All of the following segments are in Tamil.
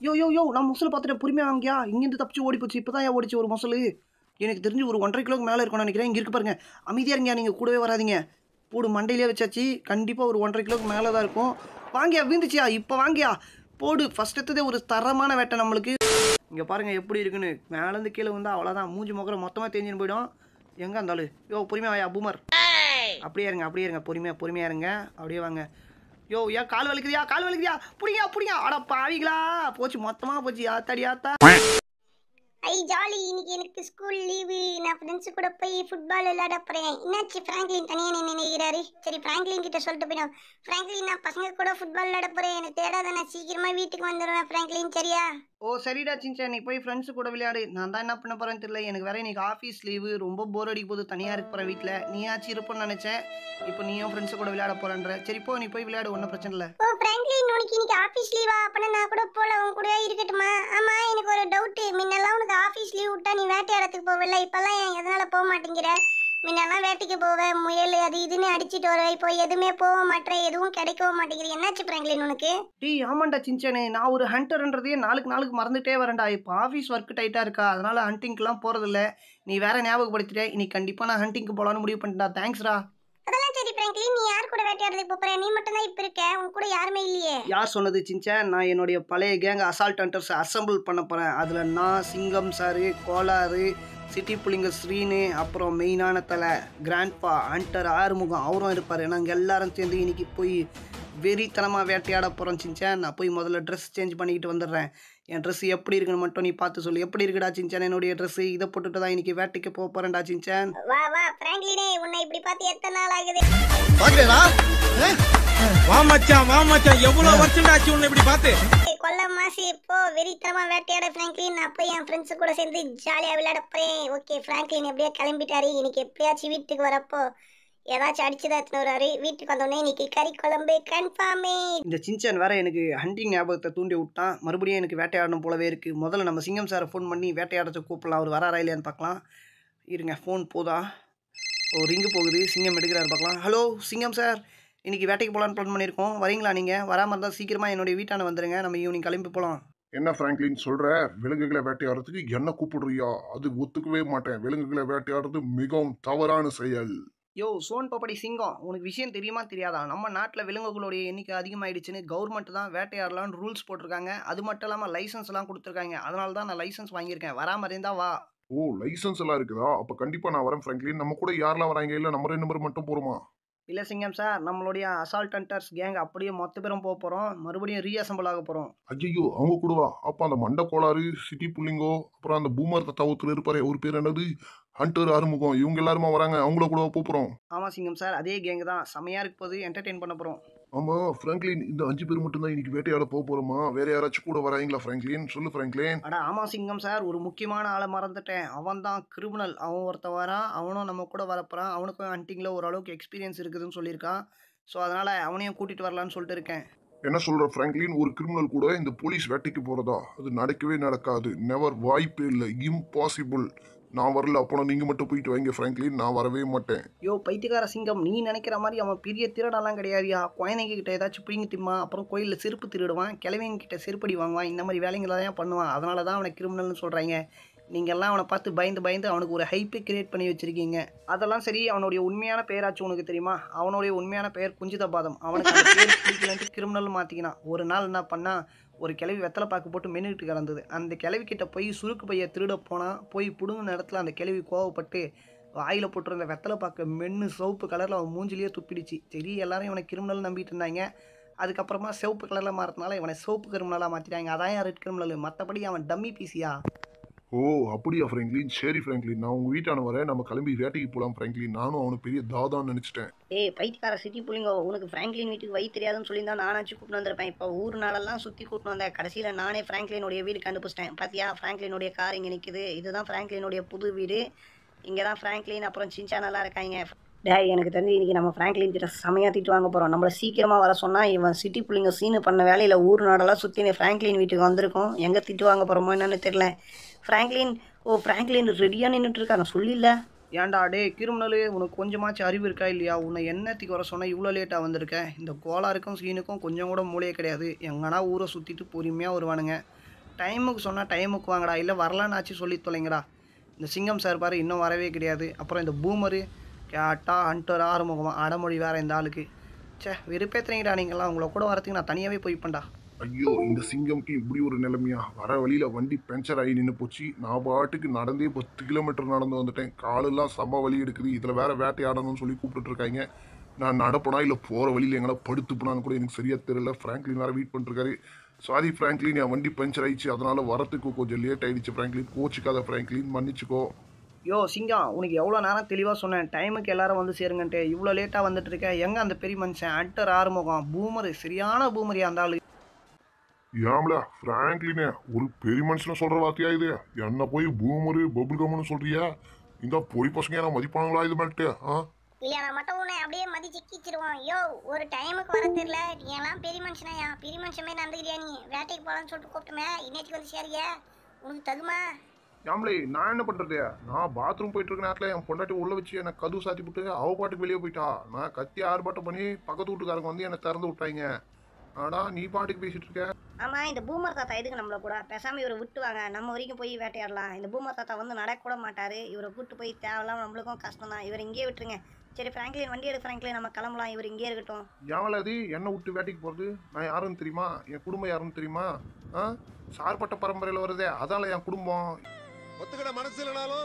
யோ யோ யோ நான் முசலை பார்த்துட்டு பொறுமையாக வாங்கியா இங்கேருந்து தப்பிச்சு ஓடி போச்சு இப்போ தான் ஓடிச்சு ஒரு முசல் எனக்கு தெரிஞ்சு ஒரு ஒன்றரை கிலோக்கு மேலே இருக்கும்னு நினைக்கிறேன் இங்கே இருக்கு பாருங்க அமைதியாக இருங்க நீங்கள் கூடவே வராதீங்க போடு மண்டையிலே வச்சாச்சு கண்டிப்பாக ஒரு ஒன்றரை கிலோக்கு மேலே தான் இருக்கும் வாங்கியா வீந்துச்சியா இப்போ வாங்கியா போடு ஃபஸ்ட் எடுத்ததே ஒரு தரமான வேட்டை நம்மளுக்கு இங்கே பாருங்கள் எப்படி இருக்குன்னு மேலேருந்து கீழே வந்தால் அவ்வளோதான் மூஞ்சி முகர மொத்தமாக தேஞ்சுன்னு போயிடும் எங்கே இருந்தாலும் யோ பொறுமையாக வாயா பூமர் அப்படியே இருங்க அப்படியே இருங்க பொறுமையாக பொறுமையாக இருங்க அப்படியே வாங்க யோ ஏன் கால் வலிக்குதியா கால் வலிக்குதியா புடிங்க புடிங்க அட பாவிங்களா போச்சு மொத்தமாக போச்சு ஆத்தாடி ஆத்தா ஐ ஜாலி இன்னைக்கு எனக்கு ஸ்கூல் லீவு நான் ஃப்ரெண்ட்ஸ் கூட போய் ஃபுட்பால் விளையாட போறேன் என்னாச்சு ஃப்ராங்க்லின் தனியாக நின்று நிற்கிறாரு சரி ஃப்ராங்க்லின் கிட்ட சொல்லிட்டு போயிடும் ஃப்ராங்க்லின் நான் பசங்க கூட ஃபுட்பால் விளையாட போறேன் எனக்கு தேடாத நான் சீக்கிரமா வீட்டுக்கு வந்துடுவேன் ஃப்ராங்க்லின் சரியா ஓ சரிடா சின்ச்சா நீ போய் ஃப்ரெண்ட்ஸு கூட விளையாடு நான் தான் என்ன பண்ண போகிறேன்னு தெரியல எனக்கு வேற இன்னைக்கு ஆஃபீஸ் லீவு ரொம்ப போர் அடிக்க போது தனியாக இருக்க போகிற வீட்டில் நீயாச்சும் இருப்பேன்னு நினச்சேன் இப்போ நீயும் ஃப்ரெண்ட்ஸு கூட விளையாட போகிறேன்ற சரி போ நீ போய் விளையாடு ஒன்றும் பிரச்சனை இல்லை ஓ ஃப்ராங்க்லின் உனக்கு இன்னைக்கு ஆஃபீஸ் லீவா அப்பனா நான் கூட போல உன் கூடவே இருக்கட்டுமா ஆமா எனக்கு ஒரு டவுட் முன்னெல்லாம் உனக்கு ஆஃபீஸ் லீவ் விட்டா நீ வேட்டையாடத்துக்கு போவில்ல இப்பெல்லாம் ஏன் எதனால போக மாட்டேங்கிற முன்னெல்லாம் வேட்டைக்கு போவேன் முயல் அது இதுன்னு அடிச்சிட்டு வருவேன் இப்போ எதுவுமே போக மாட்டேன் எதுவும் கிடைக்கவும் மாட்டேங்குது என்னாச்சு ஃப்ராங்க்லின் உனக்கு டீ ஆமாண்டா சின்ச்சனே நான் ஒரு ஹண்டர்ன்றதையே நாளுக்கு நாளுக்கு மறந்துட்டே வரேன்டா இப்போ ஆஃபீஸ் ஒர்க் டைட்டாக இருக்கா அதனால ஹண்டிங்க்கெலாம் போகிறதில்ல நீ வேற ஞாபகப்படுத்திட்ட இன்னைக்கு கண்டிப்பாக நான் ஹண்டிங்க்கு போகலான்னு முடிவு பண்ணிட்டா தேங்க்ஸ்டா அதெல்லாம் சரி ஃப்ராங்க்லின் நீ யார் கூட வேட்டையாடுறதுக்கு போற நீ மட்டும் தான் இப்ப இருக்க உன் கூட யாருமே இல்லையே யார் சொன்னது சின்ச்சன் நான் என்னுடைய பழைய கேங் அசால்ட் ஹண்டர்ஸ் அசம்பிள் பண்ண போகிறேன் அதில் நான் சிங்கம் சாரு கோலாறு சிட்டி புள்ளிங்க ஸ்ரீனு அப்புறம் மெயினான தலை கிராண்ட்பா ஹண்டர் ஆறுமுகம் அவரும் இருப்பார் நாங்கள் எல்லாரும் சேர்ந்து இன்னைக்கு போய் வெறித்தனமாக வேட்டையாட போகிறோம் சின்ச்சன் நான் போய் முதல்ல ட்ரெஸ் சேஞ்ச் பண்ணிக்கிட்டு வந்துடுறேன் என் ட்ரெஸ் எப்படி இருக்குன்னு மட்டும் நீ பார்த்து சொல்லு எப்படி இருக்குடா சின்ச்சன் என்னுடைய ட்ரெஸ் இதை போட்டுட்டு தான் இன்னைக்கு வேட்டைக்கு போக போகிறேன்டா சின்ச்சன் வா வா ஃப்ராங்க்லினே உன்னை இப்படி பார்த்து எத்தனை நாள் ஆகுது பாக்குறேடா வா மச்சான் வா மச்சான் எவ்வளவு வருஷம் ஆச்சு உன்னை இப்படி பார்த்து ஏய், கொல்ல மாசி இப்போ வெறித்தனமா வேட்டையாட ஃப்ராங்க்லின் நான் போய் என் ஃப்ரெண்ட்ஸ் கூட சேர்ந்து ஜாலியா விளையாட போறேன் ஓகே ஃப்ராங்க்லின் எப்படியே கிளம்பிட்டாரு இன்னைக்கு எப்படியாச்சும் வீட்டுக்கு வரப்போ ஏதாச்சும் அடிச்சுதான் எடுத்துன்னு வராரு வீட்டுக்கு வந்தோடனே இன்னைக்கு கறி குழம்பு கன்ஃபார்மே இந்த சின்சன் வேற எனக்கு ஹண்டிங் ஞாபகத்தை தூண்டி விட்டான் மறுபடியும் எனக்கு வேட்டையாடணும் போலவே இருக்குது முதல்ல நம்ம சிங்கம் சாரை ஃபோன் பண்ணி வேட்டையாடத்தை கூப்பிடலாம் அவர் வராரா இல்லையான்னு பார்க்கலாம் இருங்க ஃபோன் போதா ஓ ரிங்கு போகுது சிங்கம் எடுக்கிறாரு பார்க்கலாம் ஹலோ சிங்கம் சார் இன்னைக்கு வேட்டைக்கு போகலான்னு பிளான் பண்ணியிருக்கோம் வரீங்களா நீங்கள் வராமல் இருந்தால் சீக்கிரமாக என்னுடைய வீட்டான வந்துடுங்க நம்ம ஈவினிங் கிளம்பி போகலாம் என்ன ஃப்ராங்க்லின் சொல்ற விலங்குகளை வேட்டையாடுறதுக்கு என்ன கூப்பிடுறியா அது ஒத்துக்கவே மாட்டேன் விலங்குகளை வேட்டையாடுறது மிகவும் தவறான செயல் யோ சோன் பப்படி சிங்கம் உனக்கு விஷயம் தெரியுமா தெரியாதா நம்ம நாட்டில் விலங்குகளுடைய எண்ணிக்கை அதிகமாயிடுச்சுன்னு கவர்மெண்ட் தான் வேட்டையாடலாம்னு ரூல்ஸ் போட்டிருக்காங்க அது மட்டும் இல்லாமல் லைசன்ஸ் எல்லாம் கொடுத்துருக்காங்க அதனால தான் நான் லைசன்ஸ் வாங்கியிருக்கேன் வராமல் இருந்தா வா ஓ லைசன்ஸ் எல்லாம் இருக்குதா அப்ப கண்டிப்பா நான் வரேன் ஃப்ராங்க்லின் நம்ம கூட யாரெல்லாம் வராங்க இல்ல நம்ம ரெண்டு பேரும் மட்டும் போறோமா இல்லை சிங்கம் சார் நம்மளுடைய அசால்ட் ஹண்டர்ஸ் கேங் அப்படியே மொத்த பேரும் போக போகிறோம் மறுபடியும் ரீஅசம்பிள் ஆக போகிறோம் ஐயோ அவங்க கூடவா அப்ப அந்த மண்டை கோளாறு சிட்டி புள்ளிங்கோ அப்புறம் அந்த பூமர் தத்தாவத்துல இருப்பாரு ஒரு பேர் என்னது ஹண்டர் ஆறுமுகம் இவங்க எல்லாருமா வராங்க அவங்கள கூட போறோம் ஆமாம் சிங்கம் சார் அதே கேங் தான் செமையாக இருக்க போது என்டர்டெயின் பண்ண போகிறோம் ஆமா ஃப்ராங்க்லின் இந்த அஞ்சு பேர் மட்டும் தான் இன்னைக்கு வேட்டையாட போக போறோமா வேற யாராச்சும் கூட வராங்களா ஃப்ராங்க்லின் சொல்லு ஃப்ராங்க்லின் அட ஆமாம் சிங்கம் சார் ஒரு முக்கியமான ஆளை மறந்துட்டேன் அவன் தான் கிரிமினல் அவன் ஒருத்தன் வரான் அவனும் நம்ம கூட வரப்போகிறான் அவனுக்கும் ஹண்டிங்கில் ஓரளவுக்கு எக்ஸ்பீரியன்ஸ் இருக்குதுன்னு சொல்லியிருக்கான் ஸோ அதனால் அவனையும் கூட்டிகிட்டு வரலான்னு சொல்லிட்டு இருக்கேன் என்ன சொல்ற ஃப்ராங்க்லின் ஒரு கிரிமினல் கூட இந்த போலீஸ் வேட்டைக்கு போறதா அது நடக்கவே நடக்காது நெவர் வாய்ப்பே இல்லை இம்பாசிபிள் நான் வரல அப்போ நீங்க மட்டும் போயிட்டு வாங்க ஃப்ராங்க்லின் நான் வரவே மாட்டேன் யோ பைத்தியக்கார சிங்கம் நீ நினைக்கிற மாதிரி அவன் பெரிய திருடெல்லாம் கிடையாதுயா குழந்தைங்க கிட்ட ஏதாச்சும் பிடிங்கி திம்மா அப்புறம் கோயிலில் செருப்பு திருடுவான் கிழவிங்க கிட்ட செருப்படி வாங்குவான் இந்த மாதிரி வேலைங்களை தான் பண்ணுவான் அதனால தான் அவனை கிரிமினல்னு சொல்கிறாங்க நீங்கள்லாம் அவனை பார்த்து பயந்து பயந்து அவனுக்கு ஒரு ஹைப்பை கிரியேட் பண்ணி வச்சிருக்கீங்க அதெல்லாம் சரி அவனுடைய உண்மையான பெயராச்சும் உனக்கு தெரியுமா அவனுடைய உண்மையான பெயர் குஞ்சிதபாதம் அவனுக்கு அந்த பேர் பிடிக்கலன்ட்டு கிரிமினல் மாற்றிக்கினான் ஒரு நாள் என்ன பண்ணா ஒரு கிளவி வெத்தலை பாக்கு போட்டு மென்னுக்கிட்டு கிடந்தது அந்த கிளவி கிட்ட போய் சுருக்கு பைய திருட போனால் போய் பிடுங்கின இடத்துல அந்த கிளவி கோவப்பட்டு வாயில் போட்டிருந்த வெத்தலை பாக்க மென்னு சிவப்பு கலரில் அவன் மூஞ்சிலேயே துப்பிடுச்சு சரி எல்லாரும் இவனை கிரிமினல் நம்பிட்டு இருந்தாங்க அதுக்கப்புறமா சிவப்பு கலரில் மாறதுனால இவனை சிவப்பு கிரிமினலாக மாற்றிட்டாங்க அதான் யார் ரெட் கிரிமினல் மற்றபடி அவன் டம்மி பீசியா ஓ அப்படியா ஃப்ராங்க்லின் சரி ஃப்ராங்க்லின் நான் உங்க வீட்டான வரேன் நம்ம கிளம்பி வேட்டைக்கு போலாம் ஃப்ராங்க்லின் நானும் அவனுக்கு பெரிய தாதான்னு நினைச்சிட்டேன் ஏய் பைத்தியக்கார சிட்டி புள்ளிங்க உனக்கு ஃப்ராங்க்லின் வீட்டுக்கு வை தெரியாதுன்னு சொல்லி தான் நானாச்சும் கூப்பிட்டு வந்திருப்பேன் இப்போ ஊர் நாளெல்லாம் சுற்றி கூப்பிட்டு வந்தேன் கடைசியில் நானே ஃப்ராங்க்லினுடைய வீடு கண்டுபிடிச்சிட்டேன் பார்த்தியா ஃப்ராங்க்லினுடைய கார் இங்கே நிற்குது இதுதான் ஃப்ராங்க்லினுடைய புது வீடு இங்கே தான் ஃப்ராங்க்லின் அப்புறம் சின்சானெல்லாம் இருக்காங்க டேய் எனக்கு தெரிஞ்சு இன்னைக்கு நம்ம ஃப்ராங்க்லின் கிட்ட செமையாக திட்டு வாங்க போகிறோம் நம்மளை சீக்கிரமாக வர சொன்னால் இவன் சிட்டி புள்ளிங்க சீனு பண்ண வேலையில் ஊர் நாடெல்லாம் சுற்றி ஃப்ராங்க்லின் வீட்டுக்கு வந்திருக்கோம் எங்கே திட்டு வாங்க போகிறோமோ என்னன்னு தெரியல ஃப்ராங்க்லின் ஓ ஃப்ராங்க்லின் ரெடியாக நின்றுட்டு இருக்கா நான் சொல்லில்ல ஏன்டா டே கிரிமினலு உனக்கு கொஞ்சமாச்சும் அறிவு இருக்கா இல்லையா உன்னை என்னத்துக்கு வர சொன்னால் இவ்வளோ லேட்டாக வந்திருக்க இந்த கோளாருக்கும் சீனுக்கும் கொஞ்சம் கூட மூளையே கிடையாது எங்கன்னா ஊரை சுற்றிட்டு பொறுமையாக வருவானுங்க டைமுக்கு சொன்னால் டைமுக்கு வாங்கடா இல்லை வரலான்னாச்சும் சொல்லி தொலைங்கடா இந்த சிங்கம் சார் பாரு இன்னும் வரவே கிடையாது அப்புறம் இந்த பூமரு கேட்டா ஹண்டர் ஆறுமுகமா அடமொழி வேற இந்த ஆளுக்கு ச்சே வெறுப்பேத்துறீங்கடா நீங்களாம் உங்களை கூட வரதுக்கு நான் தனியாகவே போய்ப்பேன்டா ஐயோ இந்த சிங்கம்க்கு இப்படி ஒரு நிலைமையா வர வழியில வண்டி பஞ்சர் ஆகி நின்று போச்சு நான் பாட்டுக்கு நடந்தே பத்து கிலோமீட்டர் நடந்து வந்துட்டேன் காலெல்லாம் செம்ம வலி எடுக்குது இதில் வேற வேட்டையாடணும்னு சொல்லி கூப்பிட்டுட்டு இருக்காங்க நான் நடப்பனா இல்லை போகிற வழியில் எங்கன்னா படுத்துப்பனான்னு கூட எனக்கு சரியா தெரியல ஃப்ராங்க்லின் வேற வெயிட் பண்ணிருக்காரு சாரி ஃப்ராங்க்லின் என் வண்டி பஞ்சர் ஆயிடுச்சு அதனால வரத்துக்கு கொஞ்சம் லேட் ஆயிடுச்சு ஃப்ராங்க்லின் கோச்சிக்காத ஃப்ராங்க்லின் மன்னிச்சுக்கோ யோ சிங்கம் உனக்கு எவ்வளோ நேரம் தெளிவாக சொன்னேன் டைமுக்கு எல்லாரும் வந்து சேருங்கன்ட்டு இவ்வளோ லேட்டாக வந்துட்டு இருக்க எங்கே அந்த பெரிய மனுஷன் அட்டர் ஆறுமுகம் பூமரு சரியான பூமரியா அந்த ஆளு ஏம்ல ஃப்ராங்க்லினே ஒரு பெரிய மனுஷனை சொல்ற வார்த்தையா இது என்ன போய் பூமரு பபுள் கம்னு சொல்றியா இந்த பொடி பசங்க என்ன மதிப்பாங்களா இது மேல்ட்டு ஆ இல்லையா மட்டும் உன்னை அப்படியே மதிச்சு கீச்சிருவோம் யோ ஒரு டைமுக்கு வர தெரியல நீ எல்லாம் பெரிய மனுஷனாயா பெரிய மனுஷன் மாதிரி நடந்துக்கிறியா நீ வேட்டைக்கு போகலான்னு சொல்லிட்டு கூப்பிட்டுமே இன்னைக்கு வந்து சேரியா உனக்கு தகுமா யாமலே நான் என்ன பண்றது நான் பாத்ரூம் போயிட்டு இருக்க நேரத்துல என் பொண்டாட்டி உள்ள வச்சு என்ன கதவு சாத்தி விட்டு அவ பாட்டுக்கு வெளியே போயிட்டா நான் கத்தி ஆர்ப்பாட்டம் பண்ணி பக்கத்து வீட்டுக்காரங்க வந்து என்னை திறந்து விட்டாங்க ஆடா நீ பாட்டுக்கு பேசிட்டு இருக்க ஆமா இந்த பூமர் தாத்தா எதுக்கு நம்மள கூட பேசாம இவரை விட்டுவாங்க நம்ம வரைக்கும் போய் வேட்டையாடலாம் இந்த பூமர் தாத்தா வந்து நடக்க கூட மாட்டாரு இவரை கூட்டு போய் தேவையில்லாம நம்மளுக்கும் கஷ்டம் தான் இவர் இங்கேயே விட்டுருங்க சரி ஃப்ராங்க்லின் வண்டி எடு ஃப்ராங்க்லின் நம்ம கிளம்பலாம் இவர் இங்கேயே இருக்கட்டும் யாமல அது என்னை விட்டு வேட்டைக்கு போறது நான் யாருன்னு தெரியுமா என் குடும்பம் யாருன்னு தெரியுமா ஆ சார்பட்ட பரம்பரையில வருதே அதால என் குடும்பம் ஒத்துக்கிட மனசு இல்லைனாலும்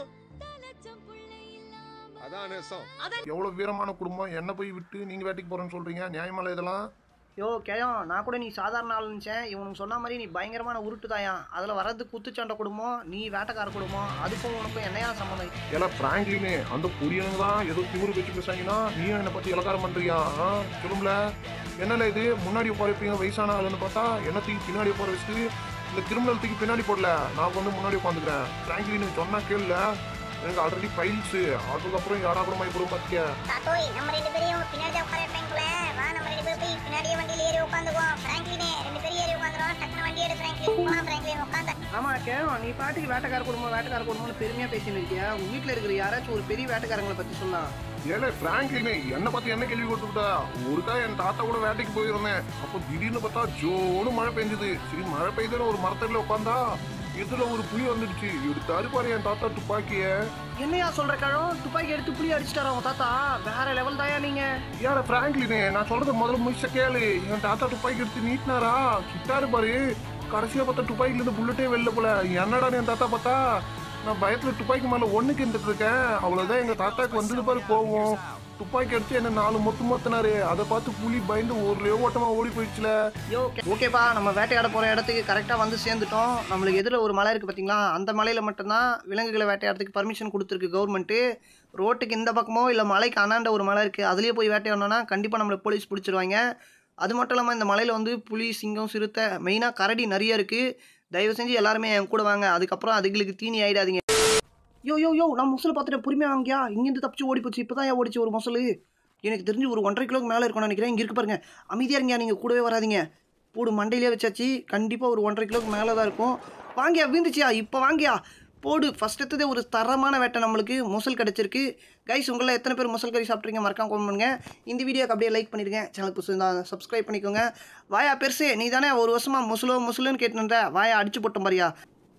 அதான் நேசம் எவ்வளவு வீரமான குடும்பம் என்ன போய் விட்டு நீங்க வேட்டைக்கு போறேன்னு சொல்றீங்க நியாயமால இதெல்லாம் யோ கேயம் நான் கூட நீ சாதாரண ஆள் நினச்சேன் இவனுக்கு சொன்ன மாதிரி நீ பயங்கரமான உருட்டு தாயான் அதில் வர்றது குத்துச்சண்டை குடும்பம் நீ வேட்டைக்கார குடும்பம் அதுக்கும் உனக்கும் என்னையா சம்மந்தம் ஏன்னா பிராங்க்லினே அந்த பொரியனுங்க தான் ஏதோ திமிரு வச்சு பேசாங்கன்னா நீயும் என்னை பத்தி இலக்காரம் பண்றியா ஆ? சொல்லும்ல என்னல இது முன்னாடி உட்காரப்பீங்க வயசான ஆளுன்னு பார்த்தா என்ன தூக்கி பின்னாடி உட்கார வச்சுட்டு இந்த கிரிமினல் தூக்கி பின்னாடி போடல நான் வந்து முன்னாடி உட்காந்துக்கிறேன் பிராங்க்லின் சொன்னா கேள்ல எனக்கு ஆல்ரெடி ஃபைல்ஸ் அதுக்கப்புறம் யாரா கூட மாதிரி போடும் பார்த்தியா தாத்தோய் நம்ம ரெண்டு பேரையும் பின்னாடி உட்கார வைப்பாங்களே வா நம்ம ரெண்டு பேரும் போய் பின்னாடியே வண்டியில ஏறி உட்காந்துக்குவோம் ஃப்ராங்க்லினே ரெண்டு பேரும் ஏறி உட்காந்துரும் டக்குனு வண்டி எடு ஃப்ராங்க்லின் போலாம் ஃப்ராங்க்லின் உட்காந்து ஆமாம் கேயம் நீ பாட்டுக்கு வேட்டைக்கார குடும்பம் வேட்டைக்கார குடும்பம்னு பெருமையாக பேசின்னு இருக்கியா உங்கள் வீட்டில் இருக்கிற யாராச்சும் ஒரு பெரிய வேட்டைக்காரங்களை பற்றி சொன்னா ஏலே பிராங்க்லினே என்னை பத்தி என்ன கேள்வி கொடுத்துட்டா ஒருக்கா என் தாத்தா கூட வேட்டைக்கு போயிருந்தேன் அப்போ திடீர்னு பார்த்தா ஜோன்னு மழை பெஞ்சுது சரி மழை பெய்யுதுன்னு ஒரு மரத்தடியில் உட்காந்தா இதுல ஒரு புலி வந்துடுச்சு எடுத்தாரு பாரு என் தாத்தா துப்பாக்கிய என்னையா சொல்கிற கிழம் துப்பாக்கி எடுத்து புளி அடிச்சிட்டாரா உங்க தாத்தா வேற லெவல் தாயா நீங்கள் யார பிராங்க்லினே நான் சொல்றது முதல்ல முயற்சி கேளு என் தாத்தா துப்பாக்கி எடுத்து நீட்டினாரா சுட்டாரு பாரு கடைசியா பார்த்தா துப்பாக்கில இருந்து புல்லட்டே வெளில போல என்னடா என் தாத்தா பார்த்தா நான் பயத்துல துப்பாக்கி மேல ஒண்ணுக்கு இருந்துட்டு இருக்கேன் அவ்வளவுதான் எங்க தாத்தாக்கு வந்தது பாரு கோவம் துப்பாக்கி அடிச்சு என்ன நாலு மொத்து மொத்தினாரு அதை பார்த்து புலி பயந்து ஒரே ஓட்டமா ஓடி போயிடுச்சுல யோ ஓகேப்பா நம்ம வேட்டையாட போகிற இடத்துக்கு கரெக்டாக வந்து சேர்ந்துட்டோம் நம்மளுக்கு எதிரில் ஒரு மலை இருக்குது பார்த்தீங்களா அந்த மலையில் மட்டும்தான் விலங்குகளை வேட்டையாடுறதுக்கு பர்மிஷன் கொடுத்துருக்கு கவர்மெண்ட்டு ரோட்டுக்கு இந்த பக்கமோ இல்லை மலைக்கு அண்ணாண்ட ஒரு மலை இருக்குது அதுலேயே போய் வேட்டையாடணும்னா கண்டிப்பாக நம்மளை போலீஸ் பிடிச்சிருவாங்க அது மட்டும் இல்லாமல் இந்த மலையில் வந்து புலி சிங்கம் சிறுத்தை மெயினாக கரடி நிறைய இருக்குது தயவு செஞ்சு எல்லாருமே என் கூட வாங்க அதுக்கப்புறம் அதுங்களுக்கு தீனி ஆயிடாதீங்க யோ யோ யோ நான் முசல் பார்த்துட்டு பொறுமையாக வாங்கியா இங்கேருந்து தப்பிச்சு ஓடி போச்சு இப்போ தான் ஓடிச்சு ஒரு முசல் எனக்கு தெரிஞ்சு ஒரு ஒன்றரை கிலோக்கு மேலே இருக்கும்னு நினைக்கிறேன் இங்கே இருக்கு பாருங்க அமைதியாக இருங்க நீங்கள் கூடவே வராதீங்க பூடு மண்டையிலே வச்சாச்சு கண்டிப்பாக ஒரு ஒன்றரை கிலோக்கு மேலே தான் இருக்கும் வாங்கியா வீந்துச்சியா இப்போ வாங்கியா போடு ஃபஸ்ட் எடுத்ததே ஒரு தரமான வேட்டை நம்மளுக்கு முசல் கிடச்சிருக்கு கைஸ் உங்களில் எத்தனை பேர் முசல் கறி சாப்பிட்றீங்க மறக்காம comment பண்ணுங்க இந்த வீடியோக்கு அப்படியே லைக் பண்ணிடுங்க சேனலுக்கு புதுசு தான் சப்ஸ்கிரைப் பண்ணிக்கோங்க வாயா பெருசு நீ தானே ஒரு வருஷமாக முசலோ முசலுன்னு கேட்டுன்ற வாயா அடிச்சு போட்ட மாதிரியா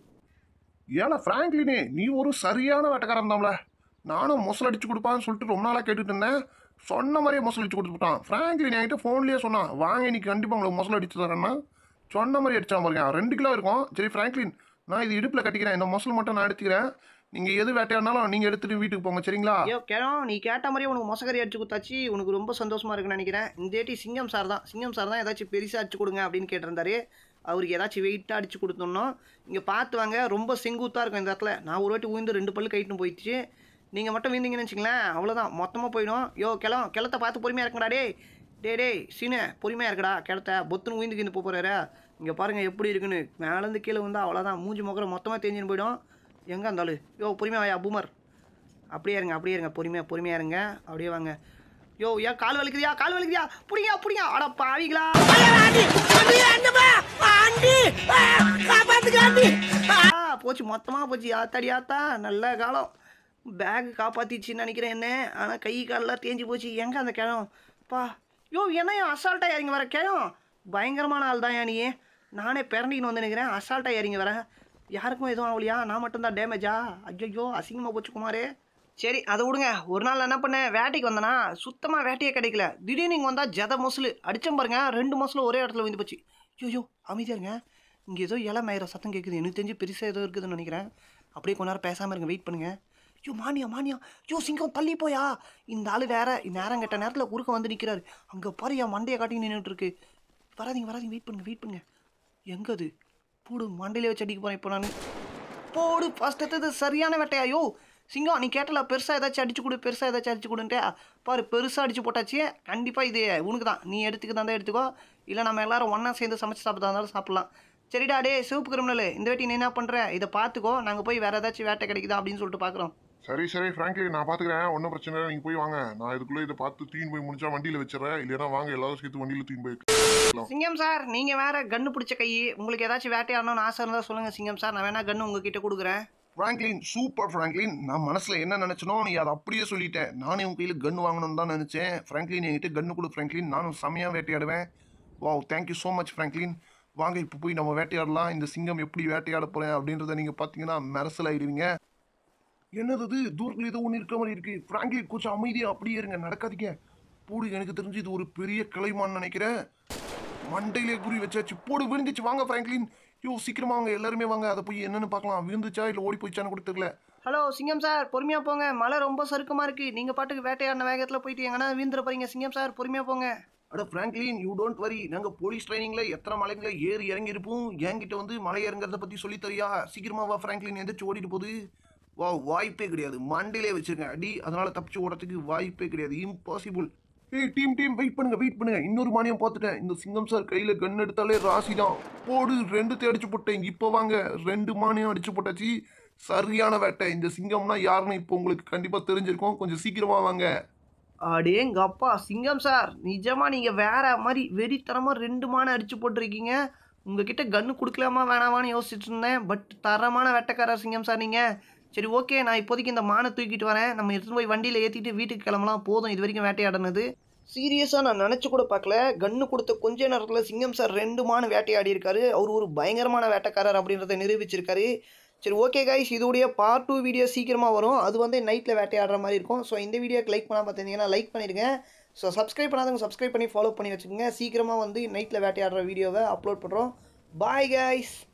ஏல பிராங்க்லினே நீ ஒரு சரியான வேட்டைக்காரன் தான்ல நானும் மொசல் அடிச்சு கொடுப்பான்னு சொல்லிட்டு ரொம்ப நாளாக கேட்டுட்டு இருந்தேன் சொன்ன மாதிரியே மொசல் அடிச்சு கொடுத்துட்டான் ஃப்ராங்க்லின் என்கிட்ட ஃபோன்லேயே சொன்னான் வாங்க இன்னைக்கு கண்டிப்பாக உங்களுக்கு மொசல் அடிச்சு தரேன்னா சொன்ன மாதிரி அடிச்சான் பாருங்க ரெண்டு கிலோ இருக்கும் சரி ஃப்ராங்க்லின் நான் இது இடுப்பில் கட்டிக்கிறேன் இந்த மொசல் மட்டும் நான் எடுத்துக்கிறேன் நீங்கள் எது வேட்டையாடினாலும் நீங்கள் எடுத்துகிட்டு வீட்டுக்கு போங்க சரிங்களா ஐயோ கேளம் நீ கேட்ட மாதிரியே உனக்கு மொசக்கறி அடிச்சு கொடுத்தாச்சு உனக்கு ரொம்ப சந்தோஷமா இருக்குன்னு நினைக்கிறேன் இந்த ஏட்டி சிங்கம் சார் தான் சிங்கம் சார் தான் ஏதாச்சும் பெருசாக அடிச்சு கொடுங்க அப்படின்னு கேட்டிருந்தாரு அவருக்கு ஏதாச்சும் வெயிட்டாக அடிச்சு கொடுத்தோம்னோ இங்கே பார்த்து வாங்க ரொம்ப செங்குத்தாக இருக்கும் இந்த இடத்துல நான் ஒரு வாட்டி உயிர்ந்து ரெண்டு பல்லு கைட்டுன்னு போயிடுச்சு நீங்கள் மட்டும் வீந்தீங்கன்னு வச்சுங்களேன் அவ்வளோதான் மொத்தமாக போயிடும் யோ கிளம் கிளத்தை பார்த்து பொறுமையாக இருக்குடா டே டே டேய் சீனு பொறுமையாக இருக்குடா கிளத்த பொத்துன்னு உயிந்து கிந்து போகிறாரு இங்கே பாருங்கள் எப்படி இருக்குன்னு மேலேருந்து கீழே வந்தால் அவ்வளோதான் மூஞ்சி முகர மொத்தமாக தேஞ்சுன்னு போயிடும் எங்கே இருந்தாலும் யோ பொறுமையாக வாயா பூமர் அப்படியே இருங்க அப்படியே இருங்க பொறுமையாக பொறுமையாக இருங்க அப்படியே வாங்க யோ ஏன் கால் வலிக்குதியா கால் வலிக்குதியா புடிங்க புடிங்க அட பாவிங்களா ஆ, போச்சு மொத்தமாக போச்சு ஆத்தாடி ஆத்தா நல்ல காலம் பேக் காப்பாத்திச்சுன்னு நினைக்கிறேன் என்ன ஆனால் கை காலெல்லாம் தேஞ்சு போச்சு எங்க அந்த கிழம் பா யோ என்ன அசால்ட்டாக இறங்கி வர கிழம் பயங்கரமான ஆள் தான் நீ நானே பிறண்டின்னு வந்து நிற்கிறேன் அசால்ட்டாக ஏறிங்க வரேன் யாருக்கும் எதுவும் ஆகலையா நான் மட்டும்தான் டேமேஜா ஐயோ அசிங்கமாக போச்சு குமாரே சரி அதை விடுங்க ஒரு நாள் என்ன பண்ணேன் வேட்டைக்கு வந்தேனா சுத்தமாக வேட்டையே கிடைக்கல திடீர்னு இங்கே வந்தால் ஜத மொசல் அடிச்சேன் பாருங்க ரெண்டு மொசல் ஒரே இடத்துல வந்து போச்சு ஐயோ அமைதியா இருங்க இங்கே ஏதோ இலை மயிர சத்தம் கேட்குது எனக்கு தெரிஞ்சு பெருசாக ஏதோ இருக்குதுன்னு நினைக்கிறேன் அப்படியே கொஞ்ச நேரம் பேசாமல் இருங்க வெயிட் பண்ணுங்க ஐயோ மானியா மானியா ஐயோ சிங்கம் தள்ளி போயா இந்த ஆள் வேற நேரம் கெட்ட நேரத்தில் குறுக்க வந்து நிற்கிறாரு அங்கே பாரு என் மண்டையை காட்டி நின்றுட்டு இருக்கு வராதீங்க வராதீங்க வெயிட் பண்ணுங்க வெயிட் பண்ணுங்க எங்க அது போடு மண்டையிலே வச்சு அடிக்க போகிறேன் இப்போ நான் போடு ஃபர்ஸ்ட் எடுத்தது சரியான வேட்டையா யோ சிங்கம் நீ கேட்டல பெருசாக ஏதாச்சும் அடிச்சு கொடு பெருசாக ஏதாச்சும் அடிச்சு கொடுன்ட்டு பாரு பெருசாக அடிச்சு போட்டாச்சு கண்டிப்பாக இது உனக்கு தான் நீ எடுத்துக்க தான் எடுத்துக்கோ இல்லை நம்ம எல்லாரும் ஒன்றா சேர்ந்து சமைச்சு சாப்பிட்டா இருந்தாலும் சாப்பிட்லாம் சரிடா டே சிவப்பு கிரிமினல் இந்த வாட்டி நீ என்ன பண்ணுற இதை பார்த்துக்கோ நாங்கள் போய் வேறு ஏதாச்சும் வேட்டை கிடைக்குதா அப்படின்னு சொல்லிட்டு பார்க்குறோம் சரி சரி ஃப்ராங்க்லி நான் பாத்துக்கிறேன் ஒன்றும் பிரச்சனை இல்லை நீங்க போய் வாங்க நான் இதுக்குள்ள இதை பார்த்து தூக்கின்னு போய் முடிஞ்சா வண்டியில வச்சிடறேன் இல்லைன்னா வாங்க எல்லாரும் சேர்த்து வண்டியில தூக்கி போய் சிங்கம் சார் நீங்கள் வேற கன்று பிடிச்ச கை உங்களுக்கு ஏதாச்சும் வேட்டையாடணும்னு ஆசை இருந்தால் சொல்லுங்கள் சிங்கம் சார் நான் வேணா கன்று உங்ககிட்ட கொடுக்குறேன் ஃப்ராங்க்லின் சூப்பர் ஃப்ராங்க்லின் நான் மனசுல என்ன நினைச்சனோ நீ அதை அப்படியே சொல்லிட்டேன் நானே உன் கையில் கன் வாங்கணும்னு தான் நினைச்சேன் ஃப்ராங்க்லின் என்கிட்ட கன்னு கொடு ஃப்ராங்க்லின் நானும் செமையாக வேட்டையாடுவேன் wow thank you so much Franklin வாங்க இப்போ போய் நம்ம வேட்டையாடலாம் இந்த சிங்கம் எப்படி வேட்டையாட போறேன் அப்படின்றத நீங்க பார்த்தீங்கன்னா மெரசல் ஆயிடுவீங்க என்னது இது தூரத்தில் ஏதோ ஒன்று இருக்க மாதிரி இருக்கு ஃப்ராங்க்லின் கொஞ்சம் அமைதியாக அப்படியே இருங்க நடக்காதீங்க போடு எனக்கு தெரிஞ்சு இது ஒரு பெரிய கலைமான்னு நினைக்கிறேன் மண்டையிலே குறி வச்சாச்சு போடு விழுந்துச்சு வாங்க ஃப்ராங்க்லின் யோ சீக்கிரமா வாங்க எல்லாருமே வாங்க அதை போய் என்னன்னு பார்க்கலாம் விழுந்துச்சா இல்லை ஓடி போயிச்சான்னு கூட தெரியல ஹலோ சிங்கம் சார் பொறுமையாக போங்க மழை ரொம்ப சறுக்கமாக இருக்குது நீங்கள் பாட்டுக்கு வேட்டையாடின வேகத்தில் போயிட்டு எங்கன்னா வீந்துட போறீங்க சிங்கம் சார் பொறுமையாக போங்க அட ஃப்ராங்க்லின் யூ டோன்ட் வரி நாங்கள் போலீஸ் ட்ரைனிங்கில் எத்தனை மலைங்களை ஏறி இறங்கி இருப்போம் என்கிட்ட வந்து மலை இறங்குறத பற்றி சொல்லி தரியா சீக்கிரமா வா ஃப்ராங்க்லின் எந்திரிச்சு ஓடிட்டு போகுது வா வாய்ப்பே கிடையாது மண்டையிலே வச்சிருக்கேன் அடி அதனால தப்பிச்சு ஓடுறதுக்கு வாய்ப்பே கிடையாது இம்பாசிபிள் ஏய் டீம் டீம் வெயிட் பண்ணுங்க வெயிட் பண்ணுங்க இன்னொரு மானியம் பார்த்துட்டேன் இந்த சிங்கம் சார் கையில கன் எடுத்தாலே ராசி தான் போடு ரெண்டுத்தையும் அடிச்சு போட்டேன் இப்போ வாங்க ரெண்டு மானியம் அடிச்சு போட்டாச்சு சரியான வேட்டை இந்த சிங்கம்னா யாருன்னு இப்போ உங்களுக்கு கண்டிப்பா தெரிஞ்சிருக்கும் கொஞ்சம் சீக்கிரமா வாங்க அடேங்க அப்பா சிங்கம் சார் நிஜமாக நீங்கள் வேற மாதிரி வெறித்தனமாக ரெண்டு மானை அடிச்சு போட்டிருக்கீங்க உங்ககிட்ட கன்று கொடுக்கலாமா வேணாமான்னு யோசிச்சுட்டு இருந்தேன் பட் தரமான வேட்டைக்காரர் சிங்கம் சார் நீங்கள் சரி ஓகே நான் இப்போதைக்கு இந்த மானை தூக்கிட்டு வரேன் நம்ம எடுத்துன்னு போய் வண்டியில் ஏற்றிட்டு வீட்டுக்கு கிளம்பலாம் போதும் இது வரைக்கும் வேட்டையாடினது சீரியஸாக நான் நினச்சி கூட பார்க்கல கன்று கொடுத்த கொஞ்ச நேரத்தில் சிங்கம் சார் ரெண்டு மானு வேட்டையாடி இருக்காரு அவர் ஒரு பயங்கரமான வேட்டைக்காரர் அப்படின்றத நிரூபிச்சிருக்காரு சரி ஓகே கைஸ் இதோடைய பார்ட் டூ வீடியோ சீக்கிரமாக வரும் அது வந்து நைட்டில் வேட்டையாடுற மாதிரி இருக்கும் ஸோ இந்த வீடியோக்கு லைக் பண்ணால் பார்த்தீங்கன்னா லைக் பண்ணிடுங்க ஸோ சப்ஸ்கிரைப் பண்ணாதவங்க சப்ஸ்கிரைப் பண்ணி ஃபாலோ பண்ணி வச்சுக்கோங்க சீக்கிரமாக வந்து நைட்டில் வேட்டையாடுற வீடியோவை அப்லோட் பண்ணுறோம் பாய் கைஸ்